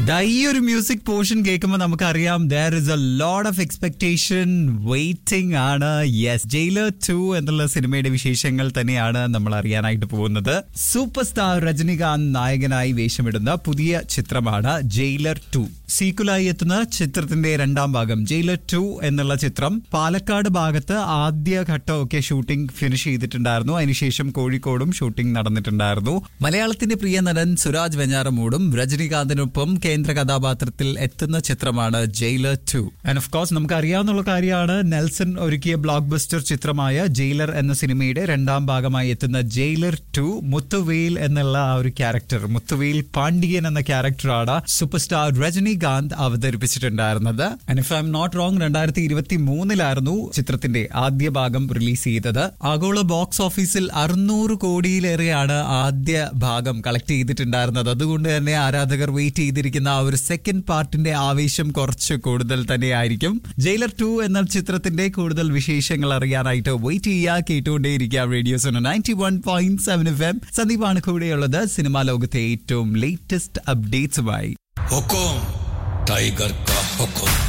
ദാ ഈ ഒരു മ്യൂസിക് പോർഷൻ കേൾക്കുമ്പോൾ നമുക്കറിയാം there is a load of expectation waiting ആണ് യെസ് ജയിലർ ടു എന്നുള്ള സിനിമയുടെ വിശേഷങ്ങൾ തന്നെയാണ് നമ്മൾ അറിയാനായിട്ട് പോകുന്നത് സൂപ്പർ സ്റ്റാർ രജനികാന്ത് നായകനായി വേഷമിടുന്ന പുതിയ ചിത്രമാണ് ജയിലർ ടു സീക്കുലായി എത്തുന്ന ചിത്രത്തിന്റെ രണ്ടാം ഭാഗം ജയിലർ ടു എന്നുള്ള ചിത്രം പാലക്കാട് ഭാഗത്ത് ആദ്യ ഘട്ടമൊക്കെ ഷൂട്ടിംഗ് ഫിനിഷ് ചെയ്തിട്ടുണ്ടായിരുന്നു അതിനുശേഷം കോഴിക്കോടും ഷൂട്ടിംഗ് നടന്നിട്ടുണ്ടായിരുന്നു മലയാളത്തിന്റെ പ്രിയ നടൻ സുരാജ് വെഞ്ഞാറമൂടും രജനികാന്തിനൊപ്പം കേന്ദ്ര കഥാപാത്രത്തിൽ എത്തുന്ന ചിത്രമാണ് Jailer two and of course നമുക്ക് അറിയാവുന്ന കാര്യമാണ് നെൽസൺ ഒരുക്കിയ ബ്ലോക്ക് ബസ്റ്റർ ചിത്രമായ ജയിലർ എന്ന സിനിമയുടെ രണ്ടാം ഭാഗമായി എത്തുന്ന ജയിലർ ടു മുത്തുവെയിൽ എന്നുള്ള ആ ഒരു ക്യാരക്ടർ മുത്തുവെയിൽ പാണ്ഡിയൻ എന്ന ക്യാരക്ടറാണ് സൂപ്പർ സ്റ്റാർ രജനികാന്ത് അവതരിപ്പിച്ചിട്ടുണ്ടായിരുന്നത് and if I'm not wrong രണ്ടായിരത്തി ഇരുപത്തി മൂന്നിലായിരുന്നു ചിത്രത്തിന്റെ ആദ്യ ഭാഗം റിലീസ് ചെയ്തത് ആഗോള ബോക്സ് ഓഫീസിൽ അറുന്നൂറ് കോടിയിലേറെയാണ് ആദ്യ ഭാഗം കളക്ട് ചെയ്തിട്ടുണ്ടായിരുന്നത് അതുകൊണ്ട് തന്നെ ആരാധകർ വെയിറ്റ് ചെയ്തിരിക്കുന്ന ആ ഒരു സെക്കൻഡ് പാർട്ടിന്റെ ആവേശം കുറച്ച് കൂടുതൽ തന്നെയായിരിക്കും ജയിലർ ടു എന്ന ചിത്രത്തിന്റെ കൂടുതൽ വിശേഷങ്ങൾ അറിയാനായിട്ട് വെയിറ്റ് ചെയ്യുക കേട്ടുകൊണ്ടേയിരിക്കുക radios ninety one point seven F M സന്ദീപാണ് കൂടെയുള്ളത് സിനിമാ ലോകത്തെ ഏറ്റവും ലേറ്റസ്റ്റ് അപ്ഡേറ്റ്സുമായി हुकुम टाइगर का हुकुम